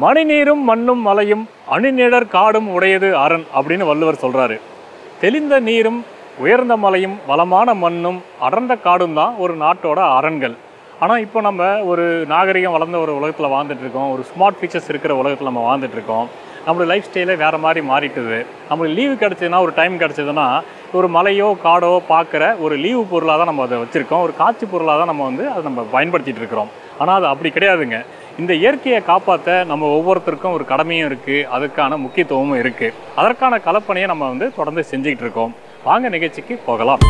மணிநீரும் மண்ணும் மலையும் அணிநிழற் காடும் உடையது அரண் அப்படின்னு வள்ளுவர் சொல்றாரு தெளிந்த நீரும் உயர்ந்த மலையும் வளமான மண்ணும் அடர்ந்த காடும் தான் ஒரு நாட்டோட அரண்கள் ஆனால் இப்போ நம்ம ஒரு நாகரிகம் வளர்ந்த ஒரு உலகத்தில் வாழ்ந்துட்டு இருக்கோம் ஒரு ஸ்மார்ட் ஃபீச்சர்ஸ் இருக்கிற உலகத்தில் நம்ம வாழ்ந்துட்டு இருக்கோம் நம்மளோட லைஃப் ஸ்டைலே வேறு மாதிரி மாறிட்டுது நம்மளுக்கு லீவு கிடச்சதுன்னா ஒரு டைம் கிடச்சதுன்னா ஒரு மலையோ காடோ பார்க்குற ஒரு லீவு பொருளாக தான் நம்ம அதை வச்சுருக்கோம் ஒரு காட்சி பொருளாக தான் நம்ம வந்து அதை நம்ம பயன்படுத்திட்டு இருக்கிறோம் ஆனால் அது அப்படி கிடையாதுங்க இந்த இயற்கையை காப்பாற்ற நம்ம ஒவ்வொருத்தருக்கும் ஒரு கடமையும் இருக்குது அதுக்கான முக்கியத்துவமும் இருக்குது அதற்கான கலப்பணியை நம்ம வந்து தொடர்ந்து செஞ்சுக்கிட்டு இருக்கோம் வாங்க நிகழ்ச்சிக்கு போகலாம்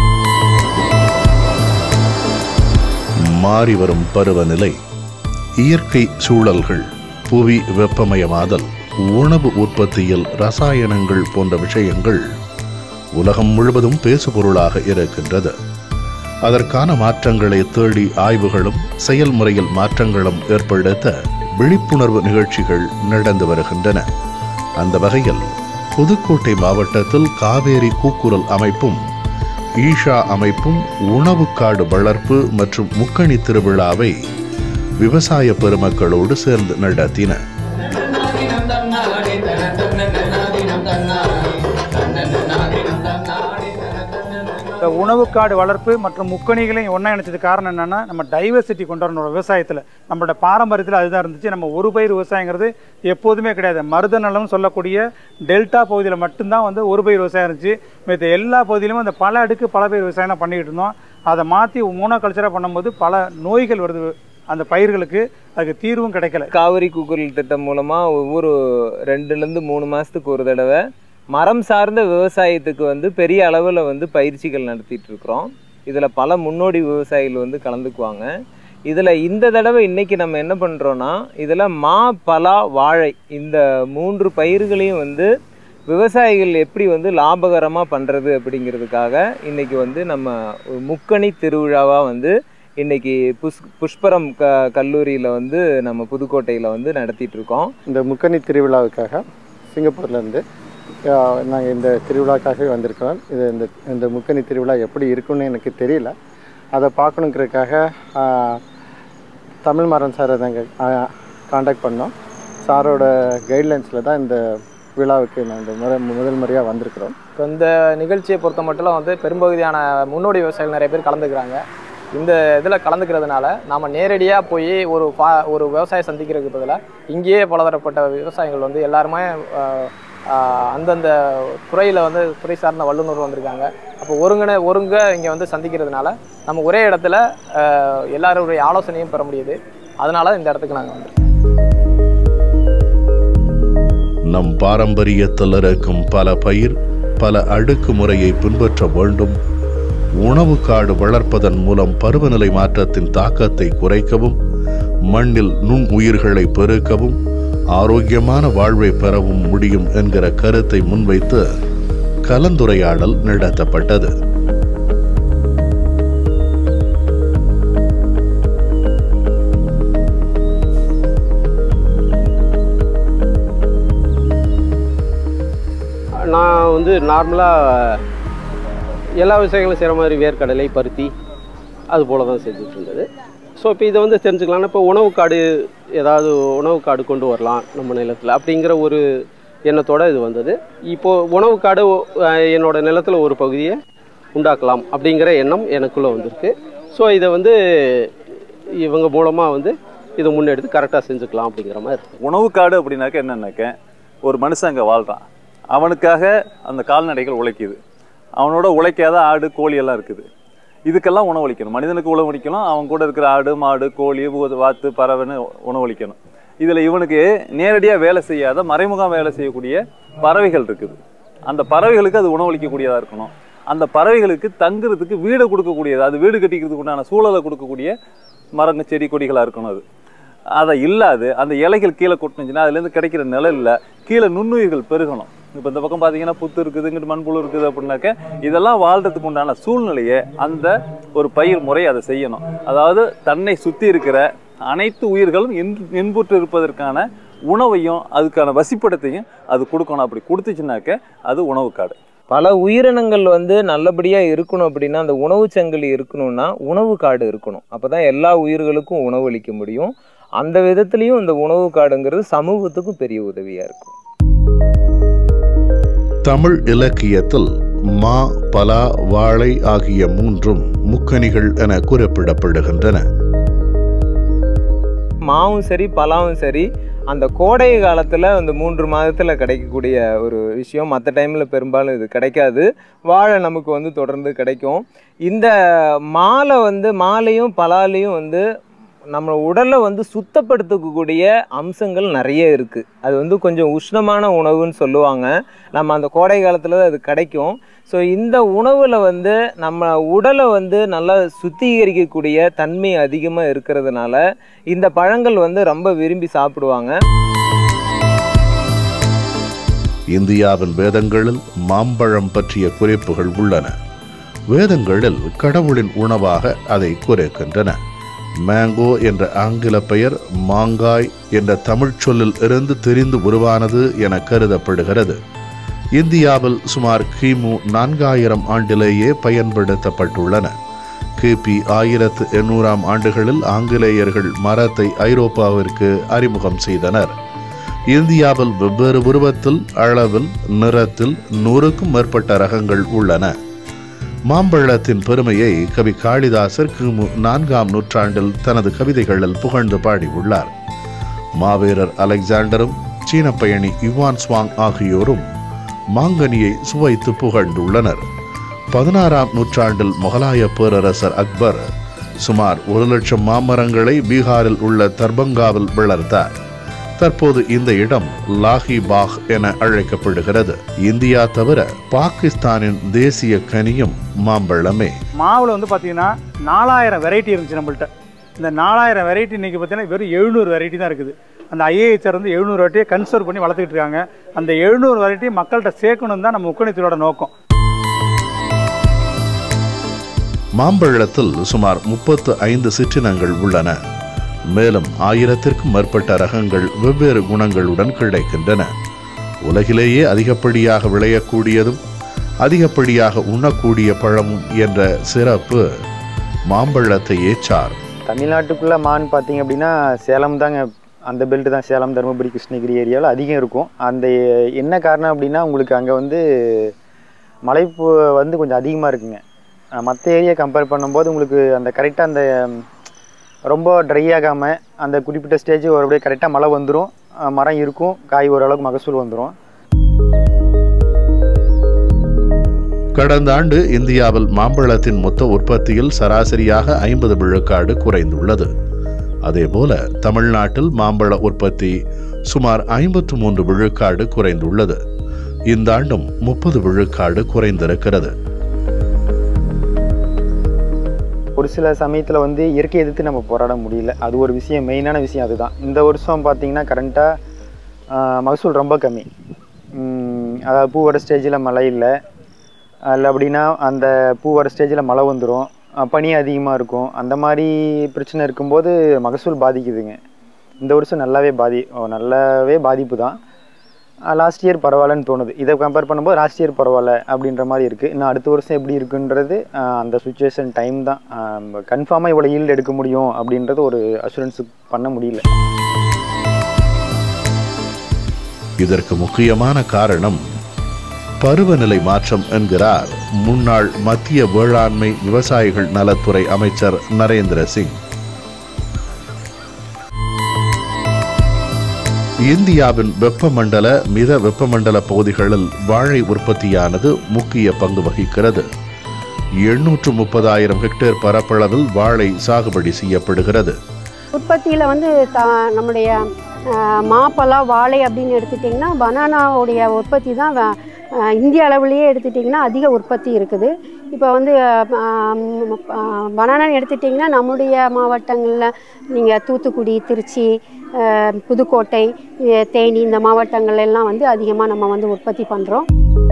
மாறி வரும் பருவநிலை இயற்கை சூழல்கள் புவி வெப்பமயமாதல் உணவு உற்பத்தியில் ரசாயனங்கள் போன்ற விஷயங்கள் உலகம் முழுவதும் பேசுபொருளாக இருக்கின்றது அதற்கான மாற்றங்களை தேடி ஆய்வுகளும் செயல்முறையில் மாற்றங்களும் ஏற்படுத்த விழிப்புணர்வு நிகழ்ச்சிகள் நடந்து வருகின்றன அந்த வகையில் புதுக்கோட்டை மாவட்டத்தில் காவேரி கூக்குரல் அமைப்பும் ஈஷா அமைப்பும் உணவுக்காடு வளர்ப்பு மற்றும் முக்கணி திருவிழாவை விவசாய பெருமக்களோடு சேர்ந்து நடத்தின இந்த உணவுக்காடு வளர்ப்பு மற்றும் முக்கணிகளையும் ஒன்றா இணைச்சது காரணம் என்னென்னா நம்ம டைவர்சிட்டி கொண்டு வரணும் விவசாயத்தில் நம்மளோட பாரம்பரியத்தில் அதுதான் இருந்துச்சு நம்ம ஒரு பயிர் விவசாயங்கிறது எப்போதுமே கிடையாது மருத நிலம் சொல்லக்கூடிய டெல்டா பகுதியில் மட்டும்தான் வந்து ஒரு பயிர் விவசாயம் இருந்துச்சு மற்ற எல்லா பகுதியிலும் அந்த பல அடுக்கு பல பயிர் விவசாயம் தான் பண்ணிக்கிட்டு இருந்தோம் அதை மாற்றி மோனோ கல்ச்சராக பண்ணும்போது பல நோய்கள் வருது அந்த பயிர்களுக்கு அதுக்கு தீர்வும் கிடைக்கல காவிரி கூக்குரல் திட்டம் மூலமாக ஒவ்வொரு ரெண்டுலேருந்து மூணு மாதத்துக்கு ஒரு தடவை மரம் சார்ந்த விவசாயத்துக்கு வந்து பெரிய அளவில் வந்து பயிற்சிகள் நடத்திட்டு இருக்கிறோம் இதில் பல முன்னோடி விவசாயிகள் வந்து கலந்துக்குவாங்க இதில் இந்த தடவை இன்னைக்கு நம்ம என்ன பண்ணுறோன்னா இதில் மா பலா வாழை இந்த மூன்று பயிர்களையும் வந்து விவசாயிகள் எப்படி வந்து லாபகரமாக பண்ணுறது அப்படிங்கிறதுக்காக இன்னைக்கு வந்து நம்ம ஒரு முக்கணி திருவிழாவாக வந்து இன்னைக்கு புஷ் புஷ்பரம் க கல்லூரியில் வந்து நம்ம புதுக்கோட்டையில் வந்து நடத்திட்டு இருக்கோம் இந்த முக்கணி திருவிழாவுக்காக சிங்கப்பூர்லேருந்து நாங்கள் இந்த திருவிழாக்காகவே வந்திருக்கிறோம் இது இந்த இந்த முக்கணி திருவிழா எப்படி இருக்குன்னு எனக்கு தெரியல அதை பார்க்கணுங்கிறதுக்காக ஆ, தமிழ் மாறன் சாரை நாங்கள் காண்டாக்ட் பண்ணோம் சாரோட கைட்லைன்ஸில் தான் இந்த விழாவுக்கு நாங்கள் முறை முதல் முறையாக வந்திருக்கிறோம் இப்போ இந்த நிகழ்ச்சியை பொறுத்த மட்டும் வந்து பெரும்பகுதியான முன்னோடி விவசாயிகள் நிறைய பேர் கலந்துக்கிறாங்க இந்த இதில் கலந்துக்கிறதுனால நாம் நேரடியாக போய் ஒரு பா ஒரு விவசாயம் சந்திக்கிறதுக்கு பதிலாக இங்கேயே பலதரப்பட்ட விவசாயிகள் வந்து எல்லாருமே ஆஹ், ஆஹ், அந்தந்த துறையில் வந்து துறை சார்ந்த வல்லுநர் வந்திருக்காங்க அப்போ ஒருங்கிணை ஒருங்க இங்கே வந்து சந்திக்கிறதுனால நம்ம ஒரே இடத்துல ஆஹ், எல்லாருடைய ஆலோசனையும் பெற முடியுது அதனால இந்த இடத்துக்கு நாங்கள் வந்து நம் பாரம்பரியத்தில் இருக்கும் பல பயிர் பல அடுக்கு முறையை பின்பற்ற வேண்டும் உணவு காடு வளர்ப்பதன் மூலம் பருவநிலை மாற்றத்தின் தாக்கத்தை குறைக்கவும் மண்ணில் நுண் உயிர்களை பெருக்கவும் ஆரோக்கியமான வாழ்வை பெறவும் முடியும் என்கிற கருத்தை முன்வைத்து கலந்துரையாடல் நடத்தப்பட்டது நான் வந்து நார்மலாக எல்லா விவசாயிகளும் செய்கிற மாதிரி வேர்க்கடலை பருத்தி அது போல தான் செஞ்சுட்டு இருந்தது ஸோ இப்போ இதை வந்து தெரிஞ்சுக்கலாம் இப்போ உணவு காடு ஏதாவது உணவு காடு கொண்டு வரலாம் நம்ம நிலத்தில் அப்படிங்கிற ஒரு எண்ணத்தோட இது வந்தது இப்போது உணவு காடு அஹ், என்னோட நிலத்தில் ஒரு பகுதியை உண்டாக்கலாம் அப்படிங்கிற எண்ணம் எனக்குள்ளே வந்திருக்கு ஸோ இதை வந்து இவங்க மூலமாக வந்து இதை முன்னெடுத்து கரெக்டாக செஞ்சுக்கலாம் அப்படிங்கிற மாதிரி இருக்கு உணவு காடு அப்படின்னாக்க என்னன்னாக்க ஒரு மனுஷன் அங்கே வாழ்கிறான் அவனுக்காக அந்த கால்நடைகள் உழைக்குது அவனோட உழைக்காத ஆடு கோழி எல்லாம் இருக்குது இதுக்கெல்லாம் உணவளிக்கணும் மனிதனுக்கு உணவளிக்கணும் அவன் கூட இருக்கிற ஆடு மாடு கோழி ஊ- வாத்து பறவைன்னு உணவளிக்கணும் இதில் இவனுக்கு நேரடியாக வேலை செய்யாத மறைமுகம் வேலை செய்யக்கூடிய பறவைகள் இருக்குது அந்த பறவைகளுக்கு அது உணவளிக்கக்கூடியதாக இருக்கணும் அந்த பறவைகளுக்கு தங்குறதுக்கு வீடு கொடுக்கக்கூடியது அது வீடு கட்டிக்கிறதுக்கு உண்டான சூழலை கொடுக்கக்கூடிய மரங்க செடி கொடிகளாக இருக்கணும் அது அதை இல்லாது அந்த இலைகள் கீழே கொட்டுனுச்சுன்னா அதுலேருந்து கிடைக்கிற நிழல்ல கீழே நுண்ணுயிர்கள் பெருகணும் இப்போ இந்த பக்கம் பார்த்தீங்கன்னா புத்து இருக்குது இங்கிட்டு மண்புழு இருக்குது அப்படின்னாக்க இதெல்லாம் வாழ்றதுக்கு உண்டான சூழ்நிலையை அந்த ஒரு பயிர் முறை அதை செய்யணும் அதாவது தன்னை சுற்றி இருக்கிற அனைத்து உயிர்களும் இன்- இன்புற்று இருப்பதற்கான உணவையும் அதுக்கான வசிப்பிடத்தையும் அது கொடுக்கணும் அப்படி கொடுத்துச்சுனாக்க அது உணவு காடு பல உயிரினங்கள் வந்து நல்லபடியாக இருக்கணும் அப்படின்னா அந்த உணவு சங்கிலி இருக்கணும்னா உணவு காடு இருக்கணும் அப்போ தான் எல்லா உயிர்களுக்கும் உணவளிக்க முடியும் அந்த விதத்துலேயும் இந்த உணவு காடுங்கிறது சமூகத்துக்கும் பெரிய உதவியாக இருக்கும் தமிழ் இலக்கியத்தில் மா பலா வாழை ஆகிய மூன்றும் முக்கனிகள் என குறிப்பிடப்படுகின்றன மாவும் சரி பலாவும் சரி அந்த கோடை காலத்தில் அந்த மூன்று மாதத்தில் கிடைக்கக்கூடிய ஒரு விஷயம் மற்ற டைமில் பெரும்பாலும் இது கிடைக்காது வாழை நமக்கு வந்து தொடர்ந்து கிடைக்கும் இந்த மாலை வந்து மாலையும் பலாலையும் வந்து நம்ம உடலை வந்து சுத்தப்படுத்தக்கூடிய அம்சங்கள் நிறைய இருக்குது அது வந்து கொஞ்சம் உஷ்ணமான உணவுன்னு சொல்லுவாங்க நம்ம அந்த கோடை காலத்தில் அது கிடைக்கும் ஸோ இந்த உணவில் வந்து நம்ம உடலை வந்து நல்லா சுத்திகரிக்கக்கூடிய தன்மை அதிகமாக இருக்கிறதுனால இந்த பழங்கள் வந்து ரொம்ப விரும்பி சாப்பிடுவாங்க இந்தியாவின் வேதங்களில் மாம்பழம் பற்றிய குறிப்புகள் உள்ளன வேதங்களில் கடவுளின் உணவாக அதை குறிக்கின்றன மேங்கோ என்ற ஆங்கில பெயர் மாங்காய் என்ற தமிழ்ச் சொல்லில் இருந்து தெரிந்து உருவானது என கருதப்படுகிறது இந்தியாவில் சுமார் கிமு நான்காயிரம் ஆண்டிலேயே பயன்படுத்தப்பட்டுள்ளன கிபி ஆயிரத்து எண்ணூறாம் ஆண்டுகளில் ஆங்கிலேயர்கள் மரத்தை ஐரோப்பாவிற்கு அறிமுகம் செய்தனர் இந்தியாவில் வெவ்வேறு உருவத்தில் அளவில் நிறத்தில் நூறுக்கும் மேற்பட்ட ரகங்கள் உள்ளன மாம்பழத்தின் பெருமையை கவி காளிதாசர் கிமு நான்காம் நூற்றாண்டில் தனது கவிதைகளில் புகழ்ந்து பாடியுள்ளார் மாவீரர் அலெக்சாண்டரும் சீன பயணி யுவான் ஸ்வாங் ஆகியோரும் மாங்கனியை சுவைத்து புகழ்ந்துள்ளனர் பதினாறாம் நூற்றாண்டில் முகலாய பேரரசர் அக்பர் சுமார் ஒரு லட்சம் மாமரங்களை பீகாரில் உள்ள தர்பங்காவில் வளர்த்தார் தற்போது இந்த இடம் லாஹி பாக் என அழைக்கப்படுகிறது இந்தியா தவிர பாகிஸ்தானின் தேசிய கனியும் மாம்பழமே மாவில் வந்து பார்த்தீங்கன்னா நாலாயிரம் வெரைட்டி இருந்துச்சு நம்மள்ட்ட இந்த நாலாயிரம் வெரைட்டி இன்றைக்கி பார்த்தீங்கன்னா வெறும் எழுநூறு வெரைட்டி தான் இருக்குது அந்த ஐஏஹெச்ஆர் வந்து எழுநூறு வெரைட்டியை கன்சர்வ் பண்ணி வளர்த்துக்கிட்டு இருக்காங்க அந்த எழுநூறு வெரைட்டி மக்கள்கிட்ட சேர்க்கணும் தான் நம்ம முக்கணித்தோட நோக்கம் மாம்பழத்தில் சுமார் முப்பத்து ஐந்து சிற்றினங்கள் உள்ளன மேலும் ஆயிரத்திற்கும் மேற்பட்ட ரகங்கள் வெவ்வேறு குணங்களுடன் கிடைக்கின்றன உலகிலேயே அதிகப்படியாக விளையக்கூடியதும் அதிகப்படியாக உண்ணக்கூடிய பழமும் என்ற சிறப்பு மாம்பழத்தையே சார் தமிழ்நாட்டுக்குள்ளே மான் பார்த்தீங்க அப்படின்னா சேலம் தாங்க அந்த பெல்ட் தான் சேலம் தருமபுரி கிருஷ்ணகிரி ஏரியாவில் அதிகம் இருக்கும் அந்த என்ன காரணம் அப்படின்னா உங்களுக்கு அங்கே வந்து மலைப்பு வந்து கொஞ்சம் அதிகமாக இருக்குங்க மற்ற ஏரியா கம்பேர் பண்ணும்போது உங்களுக்கு அந்த கரெக்டாக அந்த ம், ரொம்ப ட்ரை ஆகாமல் அந்த குறிப்பிட்ட ஸ்டேஜ் ஒருபடியே கரெக்டாக மழை வந்துடும் மரம் இருக்கும் காய் ஓரளவுக்கு மகசூல் வந்துடும் கடந்த ஆண்டு இந்தியாவில் மாம்பழத்தின் மொத்த உற்பத்தியில் சராசரியாக ஐம்பது விழுக்காடு குறைந்துள்ளது அதேபோல தமிழ்நாட்டில் மாம்பழ உற்பத்தி சுமார் ஐம்பத்து மூன்று விழுக்காடு குறைந்துள்ளது இந்த ஆண்டும் முப்பது விழுக்காடு குறைந்திருக்கிறது ஒரு சில சமயத்தில் வந்து இயற்கை எதிர்த்து நம்ம போராட முடியல அது ஒரு விஷயம் மெயினான விஷயம் அதுதான் இந்த வருஷம் பார்த்தீங்கன்னா கரண்ட்டாக மகசூல் ரொம்ப கம்மி உம், அதாவது பூ வர ஸ்டேஜில் மழை இல்லை இல்லை அப்படின்னா அந்த பூ வர ஸ்டேஜில் மழை வந்துடும் பனி அதிகமாக இருக்கும் அந்த மாதிரி பிரச்சனை இருக்கும்போது மகசூல் பாதிக்குதுங்க இந்த வருஷம் நல்லாவே பாதி ஓ, நல்லாவே பாதிப்பு தான் லாஸ்ட் இயர் பரவாயில்லன்னு தோணுது இதை கம்பேர் பண்ணும்போது லாஸ்ட் இயர் பரவாயில்ல அப்படின்ற மாதிரி இருக்குது இன்னும் அடுத்த வருஷம் எப்படி இருக்குன்றது ஆஹ், அந்த சுச்சுவேஷன் டைம் தான் கன்ஃபார்மாக இவ்வளோ ஈல்டு எடுக்க முடியும் அப்படின்றது ஒரு அசூரன்ஸ் பண்ண முடியல இதற்கு முக்கியமான காரணம் பருவநிலை மாற்றம் என்கிறார் முன்னாள் மத்திய வேளாண்மை விவசாயிகள் நலத்துறை அமைச்சர் நரேந்திர சிங் இந்தியாவின் வெப்பமண்டல மித வெப்பமண்டல பகுதிகளில் வாழை உற்பத்தியானது முக்கிய பங்கு வகிக்கிறது எண்ணூற்று முப்பதாயிரம் ஹெக்டேர் பரப்பளவில் வாழை சாகுபடி செய்யப்படுகிறது உற்பத்தியில் வந்து த நம்முடைய அஹ், மாப்பழா வாழை அப்படின்னு எடுத்துட்டிங்கன்னா பனானாவுடைய உற்பத்தி தான் வ- அஹ், இந்திய அளவுலேயே எடுத்துட்டிங்கன்னா அதிக உற்பத்தி இருக்குது இப்போ வந்து பனானான்னு எடுத்துட்டிங்கன்னா நம்முடைய மாவட்டங்களில் நீங்கள் தூத்துக்குடி திருச்சி அஹ், புதுக்கோட்டை அஹ், தேனி இந்த மாவட்டங்கள் எல்லாம் வந்து அதிகமாக நம்ம வந்து உற்பத்தி பண்ணுறோம்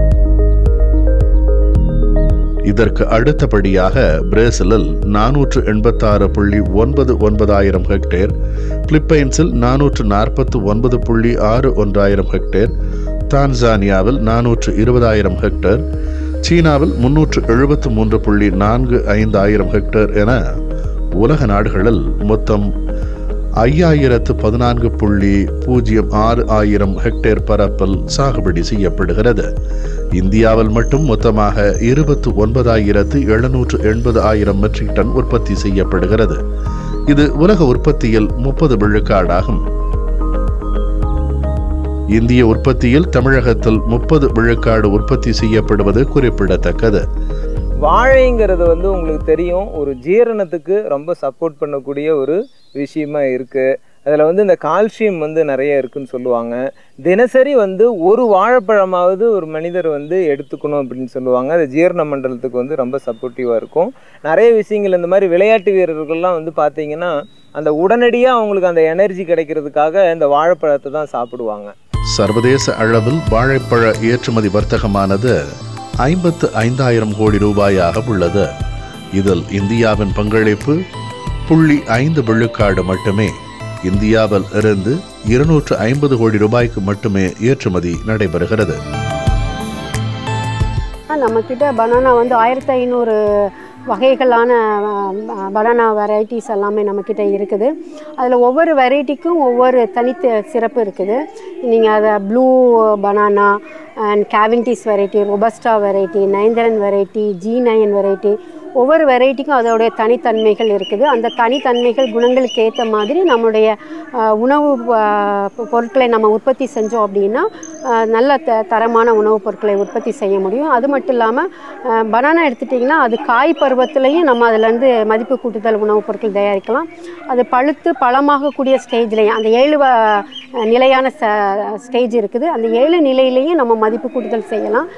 இதற்கு அடுத்தபடியாக பிரேசிலில் நானூற்று எண்பத்தாறு புள்ளி ஒன்பது ஒன்பதாயிரம் ஹெக்டேர் பிலிப்பைன்ஸில் நானூற்று நாற்பத்து ஒன்பது புள்ளி ஆறு ஒன்றாயிரம் ஹெக்டேர் தான்சானியாவில் நானூற்று இருபதாயிரம் ஹெக்டேர் சீனாவில் முன்னூற்று எழுபத்து மூன்று புள்ளி நான்கு ஐந்தாயிரம் ஹெக்டேர் என உலக நாடுகளில் மொத்தம் ஐயாயிரத்து பதினான்கு புள்ளி பூஜ்ஜியம் ஆறு ஆயிரம் ஹெக்டேர் பரப்பில் சாகுபடி செய்யப்படுகிறது இந்தியாவில் மட்டும் மொத்தமாக இருபத்து ஒன்பதாயிரத்து எழுநூற்று எண்பது ஆயிரம் மெட்ரிக் டன் உற்பத்தி செய்யப்படுகிறது இது உலக உற்பத்தியில் முப்பது விழுக்காடாகும் இந்திய உற்பத்தியில் தமிழகத்தில் முப்பது விழுக்காடு உற்பத்தி செய்யப்படுவது குறிப்பிடத்தக்கது வாழைங்கிறது வந்து உங்களுக்கு தெரியும் ஒரு ஜீரணத்துக்கு ரொம்ப சப்போர்ட் பண்ணக்கூடிய ஒரு விஷயமா இருக்குது அதில் வந்து இந்த கால்சியம் வந்து நிறைய இருக்குன்னு சொல்லுவாங்க தினசரி வந்து ஒரு வாழைப்பழமாவது ஒரு மனிதர் வந்து எடுத்துக்கணும் அப்படின்னு சொல்லுவாங்க அது ஜீரண மண்டலத்துக்கு வந்து ரொம்ப சப்போர்ட்டிவாக இருக்கும் நிறைய விஷயங்கள் இந்த மாதிரி விளையாட்டு வீரர்கள்லாம் வந்து பார்த்தீங்கன்னா அந்த உடனடியாக அவங்களுக்கு அந்த எனர்ஜி கிடைக்கிறதுக்காக இந்த வாழைப்பழத்தை தான் சாப்பிடுவாங்க சர்வதேச அளவில் வாழைப்பழ ஏற்றுமதி வர்த்தகமானது ஐம்பத்து ஐந்தாயிரம் கோடி ரூபாயாக உள்ளது இதில் இந்தியாவின் பங்களிப்பு புள்ளி ஐந்து விழுக்காடு மட்டுமே இந்தியாவில் இருந்து இருநூற்று ஐம்பது கோடி ரூபாய்க்கு மட்டுமே ஏற்றுமதி நடைபெறுகிறது நம்மக்கிட்ட பனானா வந்து ஆயிரத்தி ஐநூறு வகைகளான பனானா வெரைட்டிஸ் எல்லாமே நம்மக்கிட்ட இருக்குது அதில் ஒவ்வொரு வெரைட்டிக்கும் ஒவ்வொரு தனித்த சிறப்பு இருக்குது நீங்கள் அதை blue banana and Cavendish variety robusta variety Nendran variety G nine variety ஒவ்வொரு வெரைட்டிக்கும் அதோடைய தனித்தன்மைகள் இருக்குது அந்த தனித்தன்மைகள் குணங்களுக்கு ஏற்ற மாதிரி நம்முடைய அஹ், உணவு அஹ், பொருட்களை நம்ம உற்பத்தி செஞ்சோம் அப்படின்னா அஹ், நல்ல த தரமான உணவுப் பொருட்களை உற்பத்தி செய்ய முடியும் அது மட்டும் இல்லாமல் பனானா எடுத்துட்டிங்கன்னா அது காய் பருவத்திலையும் நம்ம அதுலேருந்து மதிப்பு கூட்டுதல் உணவுப் பொருட்கள் தயாரிக்கலாம் அது பழுத்து பழமாகக்கூடிய ஸ்டேஜ்லேயும் அந்த ஏழு வ- நிலையான ஸ்டேஜ் இருக்குது அந்த ஏழு நிலையிலையும் நம்ம மதிப்பு கூட்டுதல் செய்யலாம்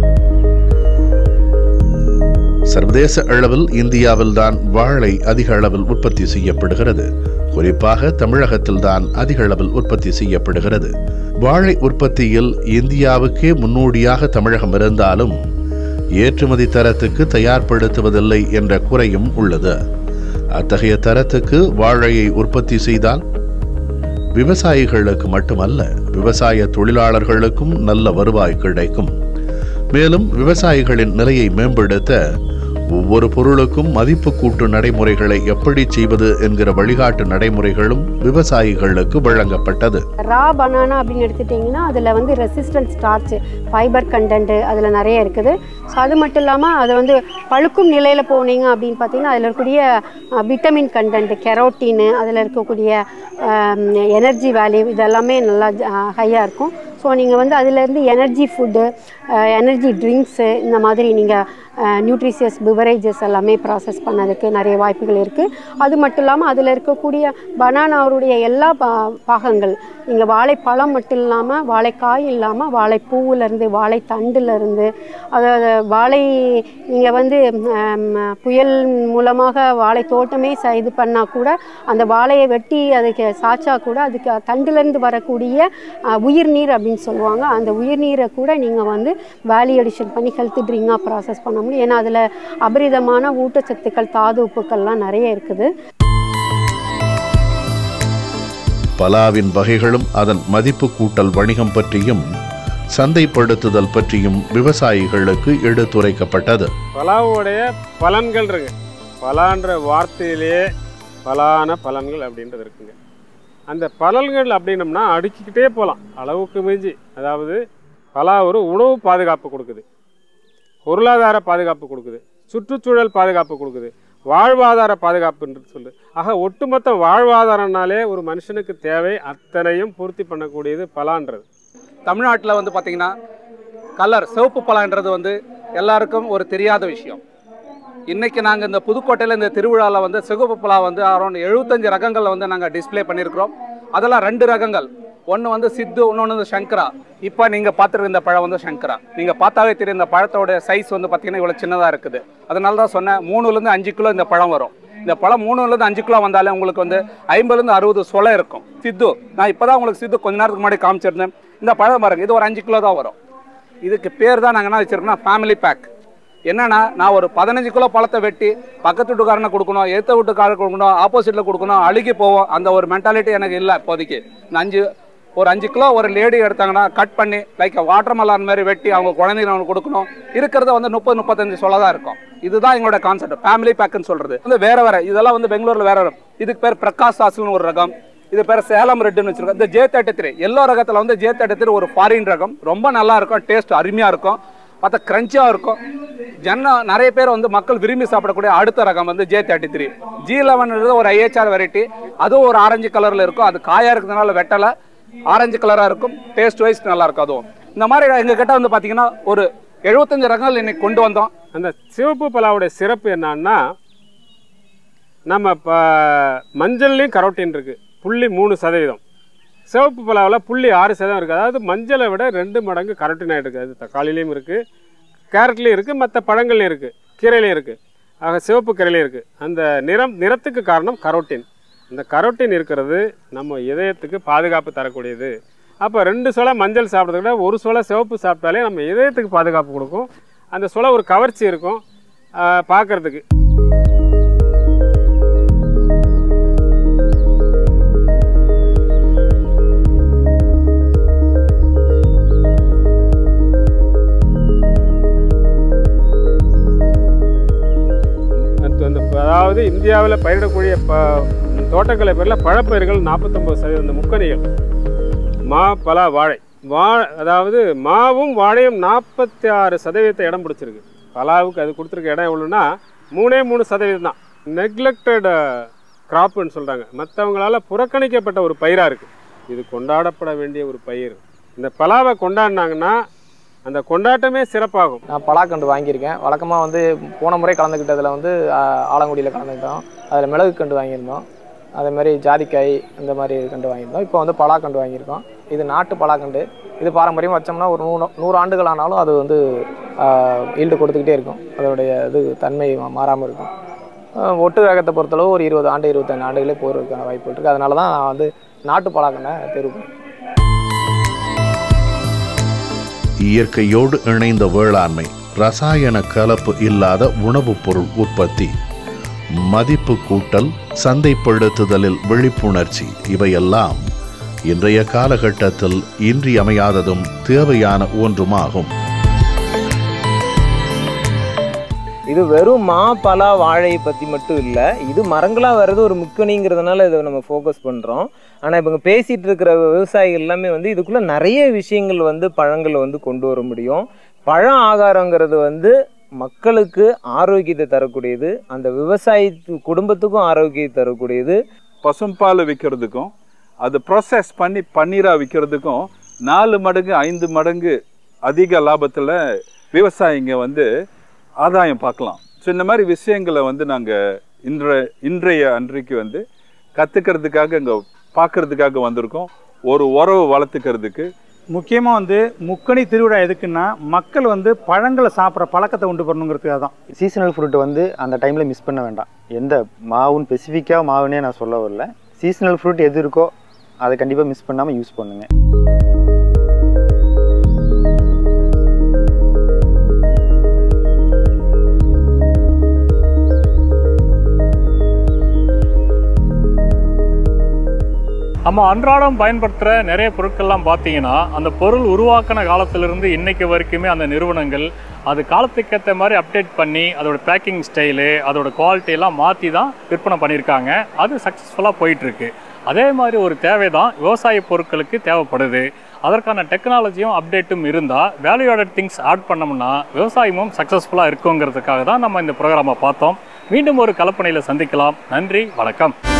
சர்வதேச அளவில் இந்தியாவில்தான் வாழை அதிக அளவில் உற்பத்தி செய்யப்படுகிறது குறிப்பாக தமிழகத்தில்தான் அதிக அளவில் உற்பத்தி செய்யப்படுகிறது வாழை உற்பத்தியில் இந்தியாவுக்கே முன்னோடியாக தமிழகம் இருந்தாலும் ஏற்றுமதி தரத்துக்கு தயார்படுத்துவதில்லை என்ற குறையும் உள்ளது அத்தகைய தரத்துக்கு வாழையை உற்பத்தி செய்தால் விவசாயிகளுக்கு மட்டுமல்ல விவசாய தொழிலாளர்களுக்கும் நல்ல வருவாய் கிடைக்கும் மேலும் விவசாயிகளின் நிலையை மேம்படுத்த ஒவ்வொரு பொருளுக்கும் மதிப்பு கூட்டு நடைமுறைகளை எப்படி செய்வது என்கிற வழிகாட்டு நடைமுறைகளும் விவசாயிகளுக்கு வழங்கப்பட்டது ரா பனானா அப்படின்னு எடுத்துட்டிங்கன்னா அதில் வந்து ரெசிஸ்டன்ட் ஸ்டார்ச் ஃபைபர் கண்டென்ட்டு அதில் நிறைய இருக்குது ஸோ அது மட்டும் இல்லாமல் அது வந்து பழுக்கும் நிலையில் போனீங்க அப்படின்னு பார்த்தீங்கன்னா அதில் இருக்கக்கூடிய விட்டமின் கண்டென்ட் கெரோட்டின் அதில் இருக்கக்கூடிய எனர்ஜி வேல்யூ இதெல்லாமே நல்லா ஹையாக இருக்கும் ஸோ நீங்கள் வந்து அதிலேருந்து எனர்ஜி ஃபுட்டு எனர்ஜி ட்ரிங்க்ஸு இந்த மாதிரி நீங்கள் நியூட்ரிஷியஸ் பிவரேஜஸ் எல்லாமே ப்ராசஸ் பண்ணதுக்கு நிறைய வாய்ப்புகள் இருக்குது அது மட்டும் இல்லாமல் அதில் இருக்கக்கூடிய பனானாவுடைய எல்லா பா பாகங்கள் நீங்கள் வாழைப்பழம் மட்டும் இல்லாமல் வாழைக்காய் இல்லாமல் வாழைப்பூவிலேருந்து வாழைத்தண்டுலேருந்து அதாவது வாழை நீங்கள் வந்து ஹம், புயல் மூலமாக வாழை தோட்டமே ச- இது பண்ணால் கூட அந்த வாழையை வெட்டி அதுக்கு சாய்ச்சா கூட அதுக்கு தண்டுலேருந்து வரக்கூடிய அஹ், உயிர்நீர் அப்படின்னு சொல்லுவாங்க அந்த உயிர்நீரை கூட நீங்கள் வந்து வேலி அடிஷன் பண்ணி ஹெல்த் ட்ரிங்காக ப்ராசஸ் பண்ண முடியும் ஏன்னா அதில் அபரிதமான ஊட்டச்சத்துக்கள் தாது உப்புக்கள்லாம் நிறைய இருக்குது பலாவின் வகைகளும் அதன் மதிப்பு கூட்டல் வணிகம் பற்றியும் சந்தைப்படுத்துதல் பற்றியும் விவசாயிகளுக்கு எடுத்துரைக்கப்பட்டது பலாவுடைய பலன்கள் இருக்கு பலான்ற வார்த்தையிலேயே பலான பலன்கள் அப்படின்றது இருக்குங்க அந்த பலன்கள் அப்படின்னம்னா அடுக்கிக்கிட்டே போகலாம் அளவுக்கு மிஞ்சி அதாவது பலா ஒரு உணவு பாதுகாப்பு கொடுக்குது பொருளாதார பாதுகாப்பு கொடுக்குது சுற்றுச்சூழல் பாதுகாப்பு கொடுக்குது வாழ்வாதார பாதுகாப்புன்றது சொல்லு ஆக ஒட்டுமொத்த வாழ்வாதாரம்னாலே ஒரு மனுஷனுக்கு தேவை அத்தனையும் பூர்த்தி பண்ணக்கூடியது பலான்றது தமிழ்நாட்டில் வந்து பார்த்திங்கன்னா கலர் சிவப்பு பழன்றது வந்து எல்லாருக்கும் ஒரு தெரியாத விஷயம் இன்றைக்கி நாங்கள் இந்த புதுக்கோட்டையில் இந்த திருவிழாவில் வந்து சிவப்பு பலா வந்து அரௌண்ட் எழுபத்தஞ்சு ரகங்களில் வந்து நாங்கள் டிஸ்ப்ளே பண்ணியிருக்கிறோம் அதெல்லாம் ரெண்டு ரகங்கள் ஒன்று வந்து சித்து இன்னொன்று வந்து சங்கரா இப்போ நீங்கள் பார்த்துருக்க இந்த பழம் வந்து சங்கரா நீங்கள் பார்த்தாவே தெரியும் இந்த பழத்தோட சைஸ் வந்து பார்த்தீங்கன்னா இவ்வளோ சின்னதாக இருக்குது அதனால தான் சொன்னேன் மூணுலேருந்து அஞ்சு கிலோ இந்த பழம் வரும் இந்த பழம் மூணுலேருந்து அஞ்சு கிலோ வந்தாலே உங்களுக்கு வந்து ஐம்பதுலேருந்து அறுபது சொலை இருக்கும் சித்து நான் இப்போ தான் உங்களுக்கு சித்து கொஞ்ச நேரத்துக்கு முன்னாடி காமிச்சிருந்தேன் இந்த பழம் பாருங்க இது ஒரு அஞ்சு கிலோ தான் வரும் இதுக்கு பேர் தான் நாங்கள் என்ன வச்சிருக்கோம்னா ஃபேமிலி பேக் என்னன்னா நான் ஒரு பதினஞ்சு கிலோ பழத்தை வெட்டி பக்கத்து வீட்டுக்காரனை கொடுக்கணும் ஏற்ற வீட்டுக்காரர் கொடுக்கணும் ஆப்போசிட்டில் கொடுக்கணும் அழுகி போவோம் அந்த ஒரு மென்டாலிட்டி எனக்கு இல்லை இப்போதைக்கு இந்த அஞ்சு ஒரு அஞ்சு கிலோ ஒரு லேடி எடுத்தாங்கன்னா கட் பண்ணி லைக் வாட்டர் மெலான் மாதிரி வெட்டி அவங்க குழந்தைங்க அவங்களுக்கு கொடுக்கணும் இருக்கிறத வந்து முப்பது முப்பத்தஞ்சு சொல்ல தான் இருக்கும் இதுதான் எங்களோட கான்செப்ட் ஃபேமிலி பேக்குன்னு சொல்றது வந்து வேற வேற இதெல்லாம் வந்து பெங்களூர்ல வேற வேற இதுக்கு பேர் பிரகாஷ் சாஸ்னு ஒரு ரகம் இது பேர் சேலம் ரெட்டுன்னு வச்சிருக்கோம் இந்த ஜே தேர்ட்டி த்ரீ எல்லோ ரகத்தில் வந்து ஜே தேர்ட்டி த்ரீ ஒரு ஃபாரின் ரகம் ரொம்ப நல்லா இருக்கும் டேஸ்ட் அருமையாக இருக்கும் பார்த்தா கிரன்ச்சியாக இருக்கும் ஜன்ன நிறைய பேர் வந்து மக்கள் விரும்பி சாப்பிடக்கூடிய அடுத்த ரகம் வந்து ஜே தேர்ட்டி த்ரீ ஜி லெவன்ன்றது ஒரு ஐஹெச்ஆர் வெரைட்டி அதுவும் ஒரு ஆரஞ்சு கலரில் இருக்கும் அது காயாக இருக்கிறதுனால வெட்டலை ஆரஞ்சு கலராக இருக்கும் டேஸ்ட் வைஸ் நல்லா இருக்கும் அதுவும் இந்த மாதிரி எங்கள் கிட்ட வந்து பார்த்தீங்கன்னா ஒரு எழுபத்தஞ்சு ரகங்கள் இன்னைக்கு கொண்டு வந்தோம் அந்த சிவப்பு பலாவுடைய சிறப்பு என்னன்னா நம்ம இப்போ மஞ்சள்லேயும் கரோட்டின் இருக்குது புள்ளி மூணு சதவீதம் சிவப்பு பலாவில் புள்ளி ஆறு சதவீதம் இருக்குது அதாவது மஞ்சளை விட ரெண்டு மடங்கு கரோட்டினாய்டு இருக்குது அது தக்காளிலையும் இருக்குது கேரட்லேயும் இருக்குது மற்ற பழங்கள்லையும் இருக்குது கீரையிலையும் இருக்குது ஆக சிவப்பு கீரையிலையும் இருக்குது அந்த நிறம் நிறத்துக்கு காரணம் கரோட்டின் அந்த கரோட்டின் இருக்கிறது நம்ம இதயத்துக்கு பாதுகாப்பு தரக்கூடியது அப்போ ரெண்டு சொலை மஞ்சள் சாப்பிட்றத விட ஒரு சொலை சிவப்பு சாப்பிட்டாலே நம்ம இதயத்துக்கு பாதுகாப்பு கொடுக்கும் அந்த சொலை ஒரு கவர்ச்சி இருக்கும் பார்க்குறதுக்கு அந்த அதாவது இந்தியாவில் பயிரிடக்கூடிய ப தோட்டக்கலை பேரில் பழப்பயிர்கள் நாற்பத்தொம்பது சதவீதம் இந்த முக்கணிகள் மா பலா வாழை வா அதாவது மாவும் வாழையும் நாற்பத்தி ஆறு சதவீதத்தை இடம் பிடிச்சிருக்கு பலாவுக்கு அது கொடுத்துருக்க இடம் எவ்வளோன்னா மூணே மூணு சதவீதம் தான் நெக்லெக்டட் கிராப்புன்னு சொல்கிறாங்க மற்றவங்களால புறக்கணிக்கப்பட்ட ஒரு பயிராக இருக்குது இது கொண்டாடப்பட வேண்டிய ஒரு பயிர் இந்த பலாவை கொண்டாடினாங்கன்னா அந்த கொண்டாட்டமே சிறப்பாகும் நான் பலாக்கண்டு வாங்கியிருக்கேன் வழக்கமாக வந்து போன முறை கலந்துக்கிட்டதில் வந்து ஆ- ஆலங்குடியில் கலந்துக்கிட்டோம் அதில் மிளகு கண்டு வாங்கியிருந்தோம் அதே மாதிரி ஜாதிக்காய் இந்த மாதிரி கண்டு வாங்கியிருந்தோம் இப்போ வந்து பலாக்கண்டு வாங்கியிருக்கோம் இது நாட்டு பலாக்கண்டு இது பாரம்பரியமாக வச்சோம்னா ஒரு நூறு நூறு ஆண்டுகள் ஆனாலும் அது வந்து ஈல்டு கொடுத்துக்கிட்டே இருக்கும் அதோடைய இது தன்மை மாறாமல் இருக்கும் ஆ, ஒட்டு ரகத்தை பொறுத்தளவு ஒரு இருபது ஆண்டு இருபத்தஞ்சு ஆண்டுகளே போகிறதுக்கான வாய்ப்புகள் இருக்குது அதனால தான் நான் வந்து நாட்டு பலாக்கண்டை தேர்வு பண்ணேன் இயற்கையோடு இணைந்த வேளாண்மை ரசாயன கலப்பு இல்லாத உணவுப் பொருள் உற்பத்தி மதிப்பு கூட்டல் சந்தைப்படுத்துதலில் விழிப்புணர்ச்சி இவையெல்லாம் இன்றைய காலகட்டத்தில் இன்றியமையாததும் தேவையான ஒன்றுமாகும் இது வெறும் மா பலா வாழை பற்றி மட்டும் இல்லை இது மரங்களாக வர்றது ஒரு முக்கணிங்கிறதுனால இதை நம்ம ஃபோக்கஸ் பண்ணுறோம் ஆனால் இப்போ இங்கே பேசிகிட்டு இருக்கிற விவசாயிகள் எல்லாமே வந்து இதுக்குள்ளே நிறைய விஷயங்கள் வந்து பழங்களை வந்து கொண்டு வர முடியும் பழ ஆகாரங்கிறது வந்து மக்களுக்கு ஆரோக்கியத்தை தரக்கூடியது அந்த விவசாய குடும்பத்துக்கும் ஆரோக்கியத்தை தரக்கூடியது பசும்பால் விற்கிறதுக்கும் அது ப்ராசஸ் பண்ணி பன்னீராக விற்கிறதுக்கும் நாலு மடங்கு ஐந்து மடங்கு அதிக லாபத்தில் விவசாயிங்க வந்து ஆதாயம் பார்க்கலாம் ஸோ இந்த மாதிரி விஷயங்களை வந்து நாங்கள் இன்ற இன்றைய அன்றைக்கு வந்து கற்றுக்கிறதுக்காக இங்கே பார்க்கறதுக்காக வந்திருக்கோம் ஒரு உறவு வளர்த்துக்கிறதுக்கு முக்கியமாக வந்து முக்கணி திருவிழா எதுக்குன்னா மக்கள் வந்து பழங்களை சாப்பிட்ற பழக்கத்தை உண்டு பண்ணணுங்கிறதுக்காக தான் சீசனல் ஃப்ரூட் வந்து அந்த டைமில் மிஸ் பண்ண வேண்டாம் எந்த மாவுன்னு ஸ்பெசிஃபிக்காக மாவுனே நான் சொல்ல வரல சீசனல் ஃப்ரூட் எது இருக்கோ அதை கண்டிப்பாக மிஸ் பண்ணாமல் யூஸ் பண்ணுங்கள் நம்ம அன்றாடம் பயன்படுத்துகிற நிறைய பொருட்கள்லாம் பார்த்தீங்கன்னா அந்த பொருள் உருவாக்கின காலத்திலிருந்து இன்னைக்கு வரைக்குமே அந்த நிறுவனங்கள் அது காலத்துக்கேற்ற மாதிரி அப்டேட் பண்ணி அதோட பேக்கிங் ஸ்டைலு அதோட குவாலிட்டி எல்லாம் மாற்றி தான் விற்பனை பண்ணியிருக்காங்க அது சக்ஸஸ்ஃபுல்லாக போயிட்டுருக்கு அதே மாதிரி ஒரு தேவை தான் விவசாய பொருட்களுக்கு தேவைப்படுது அதற்கான டெக்னாலஜியும் அப்டேட்டும் இருந்தால் வேல்யூ ஆடட் திங்ஸ் ஆட் பண்ணோம்னா விவசாயமும் சக்ஸஸ்ஃபுல்லாக இருக்குங்கிறதுக்காக தான் நம்ம இந்த ப்ரோக்ராமை பார்த்தோம் மீண்டும் ஒரு கலப்பனையில் சந்திக்கலாம் நன்றி வணக்கம்